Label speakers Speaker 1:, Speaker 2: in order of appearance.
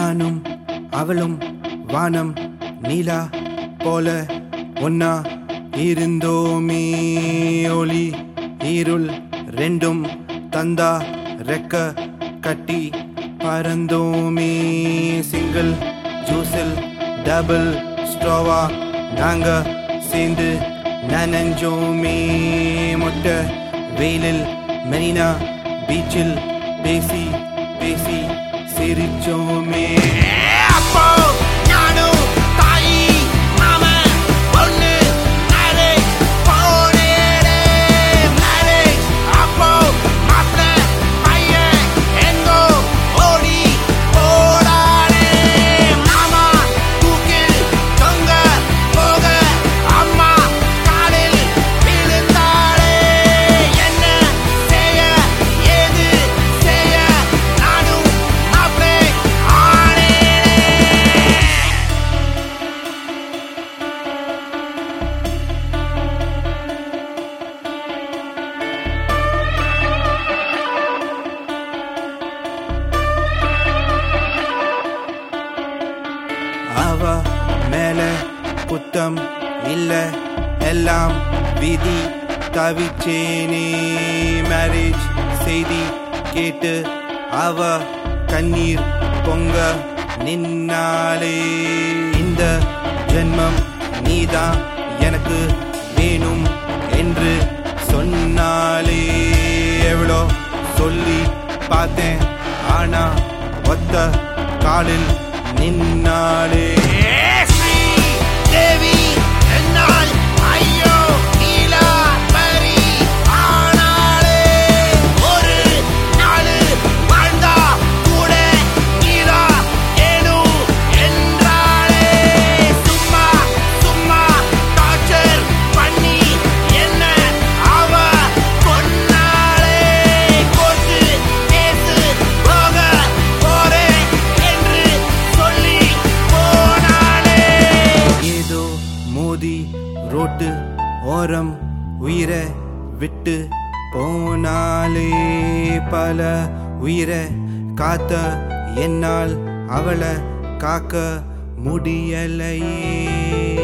Speaker 1: நானும் அவளும் வானம் நீலா போல ஒன்னா இருந்தோமே ஒளி இருள் ரெண்டும் தந்தா ரெக்க கட்டி பறந்தோமே சிங்கிள் ஜூஸில் டபுள் ஸ்ட்ரோவா நாங்க சேர்ந்து நனஞ்சோமே மொட்டை வெயிலில் மெரினா பீச்சில் பேசி பேசி சிரிச்சோமே
Speaker 2: அப்போ நானும் தாயி மாமன் பொண்ணு மேரேஜ் போனேனே மேரேஜ் அப்போ மாப்பிள பையன் எங்கோ ஓடி போடானே மாமா தூக்கில் தொங்க போக அம்மா காலில் விழுந்தாளே என்ன செய்ய ஏது செய்ய நானும் மாப்பிளை ஆனேனே
Speaker 1: அவ மேல குத்தம் இல்ல எல்லாம் விதி தவிச்சேனே மேரேஜ் செய்தி கேட்டு அவ கண்ணீர் பொங்க நின்னாலே இந்த ஜென்மம் நீதான் எனக்கு வேணும் என்று சொன்னாலே எவ்வளோ சொல்லி பார்த்தேன் ஆனா ஒத்த காலில் நின்னாலே
Speaker 2: ஸ்ரீ தேவி என்னால் ஐயோ நீலா பரி ஆனாலே ஒரு நாள் வாழ்ந்தா கூட நீலா ஏனும் என்றாளே சும்மா சும்மா டார்ச்சர் பண்ணி என்ன அவ கொன்னாளே கோர்ட்டு கேசு போக போறேன் என்று சொல்லி போனாளே
Speaker 1: ஏதோ மோதி ரோட்டு ஓரம் உயிரை விட்டு போனாலே பல உயிரை காத்த என்னால் அவளை காக்க முடியலையே